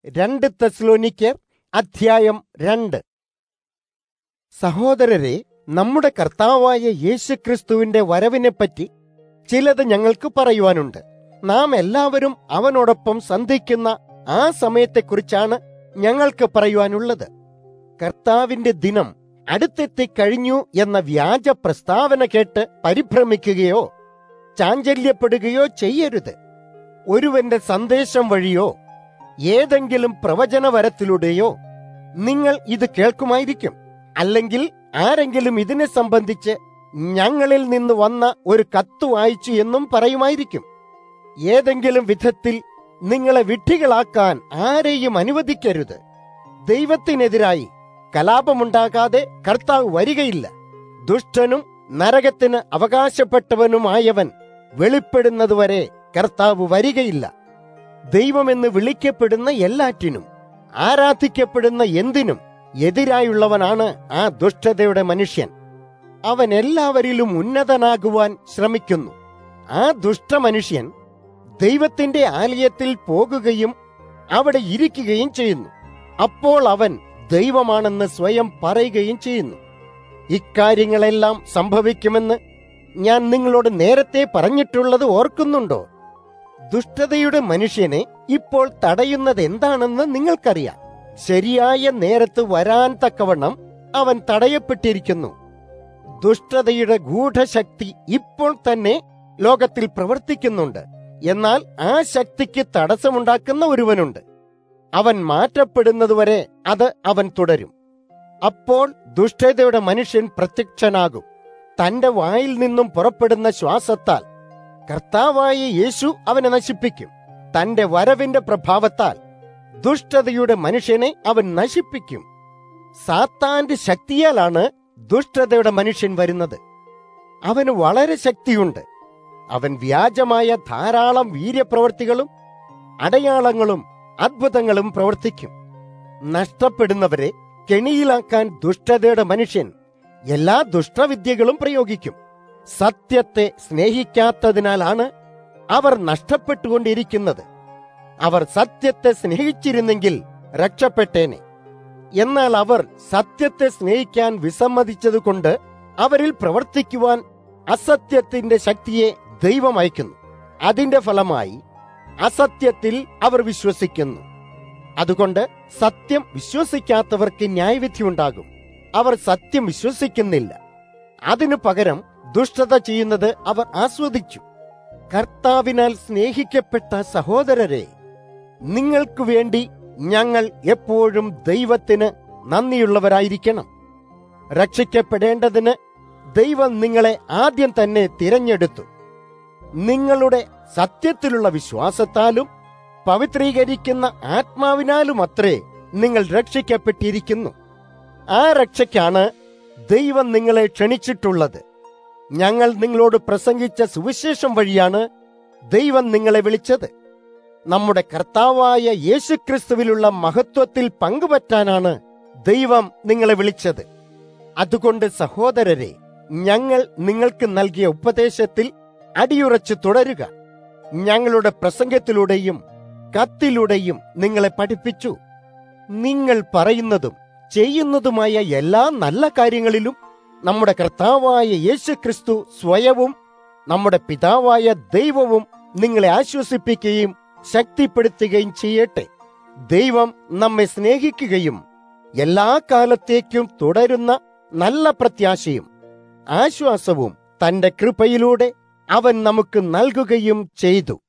രണ്ട് തെസ്ലോനിക്കർ അധ്യായം രണ്ട് സഹോദരരെ നമ്മുടെ കർത്താവായ യേശുക്രിസ്തുവിന്റെ വരവിനെപ്പറ്റി ചിലത് ഞങ്ങൾക്ക് പറയുവാനുണ്ട് നാം എല്ലാവരും അവനോടൊപ്പം സന്ധിക്കുന്ന ആ സമയത്തെക്കുറിച്ചാണ് ഞങ്ങൾക്ക് പറയുവാനുള്ളത് കർത്താവിന്റെ ദിനം അടുത്തെത്തിക്കഴിഞ്ഞു എന്ന വ്യാജ പ്രസ്താവന കേട്ട് പരിഭ്രമിക്കുകയോ ചാഞ്ചല്യപ്പെടുകയോ ചെയ്യരുത് ഒരുവന്റെ സന്ദേശം വഴിയോ ഏതെങ്കിലും പ്രവചനവരത്തിലൂടെയോ നിങ്ങൾ ഇത് കേൾക്കുമായിരിക്കും അല്ലെങ്കിൽ ആരെങ്കിലും ഇതിനെ സംബന്ധിച്ച് ഞങ്ങളിൽ നിന്ന് വന്ന ഒരു കത്ത് വായിച്ചു എന്നും പറയുമായിരിക്കും ഏതെങ്കിലും വിധത്തിൽ നിങ്ങളെ വിഡ്ഢികളാക്കാൻ ആരെയും അനുവദിക്കരുത് ദൈവത്തിനെതിരായി കലാപമുണ്ടാകാതെ കർത്താവ് വരികയില്ല ദുഷ്ടനും നരകത്തിന് അവകാശപ്പെട്ടവനുമായവൻ വെളിപ്പെടുന്നതുവരെ കർത്താവ് വരികയില്ല ദൈവമെന്ന് വിളിക്കപ്പെടുന്ന എല്ലാറ്റിനും ആരാധിക്കപ്പെടുന്ന എന്തിനും എതിരായുള്ളവനാണ് ആ ദുഷ്ടതയുടെ മനുഷ്യൻ അവൻ എല്ലാവരിലും ഉന്നതനാകുവാൻ ശ്രമിക്കുന്നു ആ ദുഷ്ടമനുഷ്യൻ ദൈവത്തിന്റെ ആലയത്തിൽ പോകുകയും അവിടെ ഇരിക്കുകയും ചെയ്യുന്നു അപ്പോൾ അവൻ ദൈവമാണെന്ന് സ്വയം പറയുകയും ചെയ്യുന്നു ഇക്കാര്യങ്ങളെല്ലാം സംഭവിക്കുമെന്ന് ഞാൻ നിങ്ങളോട് നേരത്തെ പറഞ്ഞിട്ടുള്ളത് ഓർക്കുന്നുണ്ടോ ദുഷ്ടതയുടെ മനുഷ്യനെ ഇപ്പോൾ തടയുന്നത് എന്താണെന്ന് നിങ്ങൾക്കറിയാം ശരിയായ നേരത്ത് വരാൻ തക്കവണ്ണം അവൻ തടയപ്പെട്ടിരിക്കുന്നു ദുഷ്ടതയുടെ ഗൂഢശക്തി ഇപ്പോൾ തന്നെ ലോകത്തിൽ പ്രവർത്തിക്കുന്നുണ്ട് എന്നാൽ ആ ശക്തിക്ക് തടസ്സമുണ്ടാക്കുന്ന ഒരുവനുണ്ട് അവൻ മാറ്റപ്പെടുന്നതുവരെ അത് അവൻ തുടരും അപ്പോൾ ദുഷ്ടതയുടെ മനുഷ്യൻ പ്രത്യക്ഷനാകും തന്റെ വായിൽ നിന്നും പുറപ്പെടുന്ന ശ്വാസത്താൽ കർത്താവായ യേശു അവനെ നശിപ്പിക്കും തന്റെ വരവിന്റെ പ്രഭാവത്താൽ ദുഷ്ടതയുടെ മനുഷ്യനെ അവൻ നശിപ്പിക്കും സാത്താന്റെ ശക്തിയാലാണ് ദുഷ്ടതയുടെ മനുഷ്യൻ വരുന്നത് അവന് വളരെ ശക്തിയുണ്ട് അവൻ വ്യാജമായ ധാരാളം വീര്യപ്രവർത്തികളും അടയാളങ്ങളും അത്ഭുതങ്ങളും പ്രവർത്തിക്കും നഷ്ടപ്പെടുന്നവരെ കെണിയിലാക്കാൻ ദുഷ്ടതയുടെ മനുഷ്യൻ എല്ലാ ദുഷ്ടവിദ്യകളും പ്രയോഗിക്കും സത്യത്തെ സ്നേഹിക്കാത്തതിനാലാണ് അവർ നഷ്ടപ്പെട്ടുകൊണ്ടിരിക്കുന്നത് അവർ സത്യത്തെ സ്നേഹിച്ചിരുന്നെങ്കിൽ രക്ഷപ്പെട്ടേനെ എന്നാൽ അവർ സത്യത്തെ സ്നേഹിക്കാൻ വിസമ്മതിച്ചതുകൊണ്ട് അവരിൽ പ്രവർത്തിക്കുവാൻ അസത്യത്തിന്റെ ശക്തിയെ ദൈവം അയക്കുന്നു അതിന്റെ ഫലമായി അസത്യത്തിൽ അവർ വിശ്വസിക്കുന്നു അതുകൊണ്ട് സത്യം വിശ്വസിക്കാത്തവർക്ക് ന്യായവിധിയുണ്ടാകും അവർ സത്യം വിശ്വസിക്കുന്നില്ല അതിനു പകരം ദുഷ്ടത ചെയ്യുന്നത് അവർ ആസ്വദിച്ചു കർത്താവിനാൽ സ്നേഹിക്കപ്പെട്ട സഹോദരരെ നിങ്ങൾക്ക് വേണ്ടി ഞങ്ങൾ എപ്പോഴും ദൈവത്തിന് നന്ദിയുള്ളവരായിരിക്കണം രക്ഷിക്കപ്പെടേണ്ടതിന് ദൈവം നിങ്ങളെ ആദ്യം തന്നെ തിരഞ്ഞെടുത്തു നിങ്ങളുടെ സത്യത്തിലുള്ള വിശ്വാസത്താലും പവിത്രീകരിക്കുന്ന ആത്മാവിനാലും അത്രേ നിങ്ങൾ രക്ഷിക്കപ്പെട്ടിരിക്കുന്നു ആ രക്ഷയ്ക്കാണ് ദൈവം നിങ്ങളെ ക്ഷണിച്ചിട്ടുള്ളത് ഞങ്ങൾ നിങ്ങളോട് പ്രസംഗിച്ച സുവിശേഷം വഴിയാണ് ദൈവം നിങ്ങളെ വിളിച്ചത് നമ്മുടെ കർത്താവായ യേശുക്രിസ്തുവിലുള്ള മഹത്വത്തിൽ പങ്കുപറ്റാനാണ് ദൈവം നിങ്ങളെ വിളിച്ചത് അതുകൊണ്ട് സഹോദരരെ ഞങ്ങൾ നിങ്ങൾക്ക് നൽകിയ ഉപദേശത്തിൽ അടിയുറച്ചു തുടരുക ഞങ്ങളുടെ പ്രസംഗത്തിലൂടെയും കത്തിലൂടെയും നിങ്ങളെ പഠിപ്പിച്ചു നിങ്ങൾ പറയുന്നതും ചെയ്യുന്നതുമായ എല്ലാ നല്ല കാര്യങ്ങളിലും നമ്മുടെ കർത്താവായ യേശുക്രിസ്തു സ്വയവും നമ്മുടെ പിതാവായ ദൈവവും നിങ്ങളെ ആശ്വസിപ്പിക്കുകയും ശക്തിപ്പെടുത്തുകയും ചെയ്യട്ടെ ദൈവം നമ്മെ സ്നേഹിക്കുകയും എല്ലാ കാലത്തേക്കും തുടരുന്ന നല്ല പ്രത്യാശയും ആശ്വാസവും തന്റെ കൃപയിലൂടെ അവൻ നമുക്ക് നൽകുകയും ചെയ്തു